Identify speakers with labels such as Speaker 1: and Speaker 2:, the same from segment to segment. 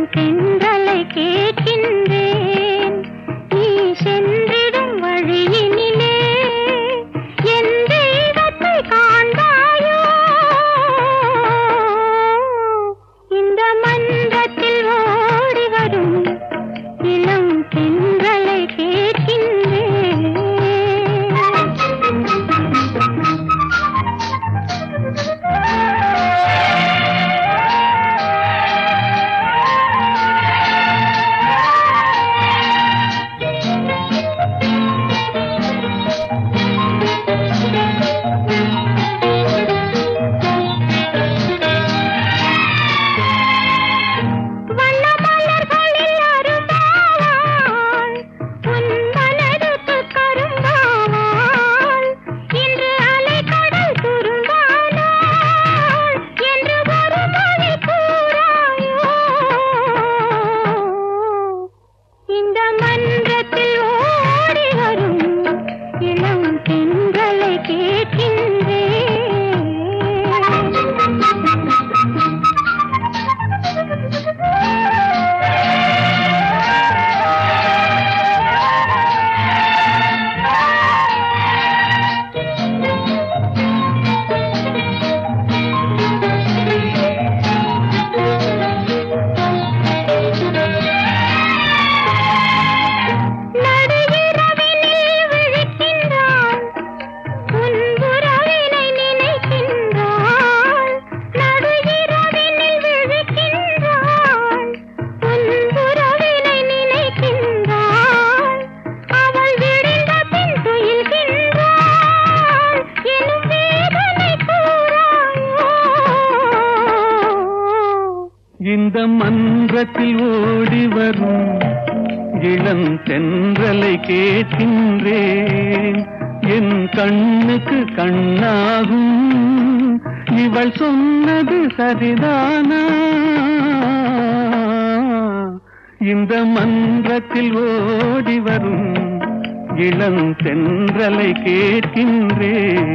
Speaker 1: தென்றலை கேட்கின்றேன் நீ சென்றிடும் வழியினிலே என் தெய்வத்தை காண்பாயோ இந்த மன்றத்தில் ஓடி வரும் இளம் தென்றலை கேட்கின்றேன் வண்ணமலர்களில் அரும்பாவாள், உன் மனதுக்கு கரும்பாவாள். இன்று அலைக்கடல் துரும்பானாள் என்று ஒரு மொழி கூறாயோ? இந்த மன்றத்தில் ஓடி வரும் இளம் பெண்களை நடுஇரவினில் விழிக்கின்றாள் உன் உறவினை நினைக்கின்றாள் நடுஇரவினில் விழிக்கின்றாள் உன் உறவினை நினைக்கின்றாள் அவள் விடிந்த பின் துயில்கின்றாள் எனும் வேதனை கூறாயோ
Speaker 2: இந்த மன்றத்தில் ஓடி வரும் இளம் தென்றலை கேட்கின்றேன் என் கண்ணுக்கு கண்ணாகும் இவள் சொன்னது சரிதானா இந்த மன்றத்தில் ஓடி வரும் இளம் தென்றலை கேட்கின்றேன்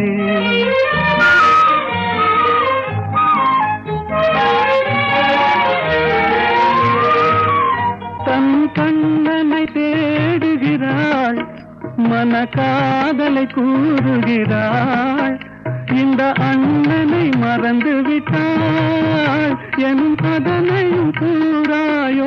Speaker 2: தன் கண்ணனை தேடுகிறாள் மன காதலை கூறுகிறாள் இந்த அண்ணனை மறந்து விட்டாள் என் அதனையும் கூறாயோ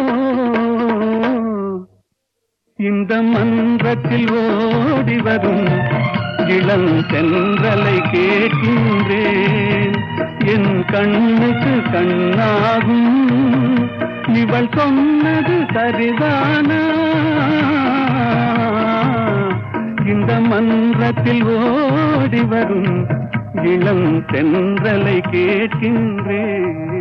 Speaker 2: இந்த மன்றத்தில் ஓடி வரும் இளம் தென்றலை கேட்கின்றேன் என் கண்ணுக்கு கண்ணாகும் இவள் சொன்னது சரிதானா இந்த மன்றத்தில் ஓடி வரும் இளம் தென்றலை கேட்கின்றேன்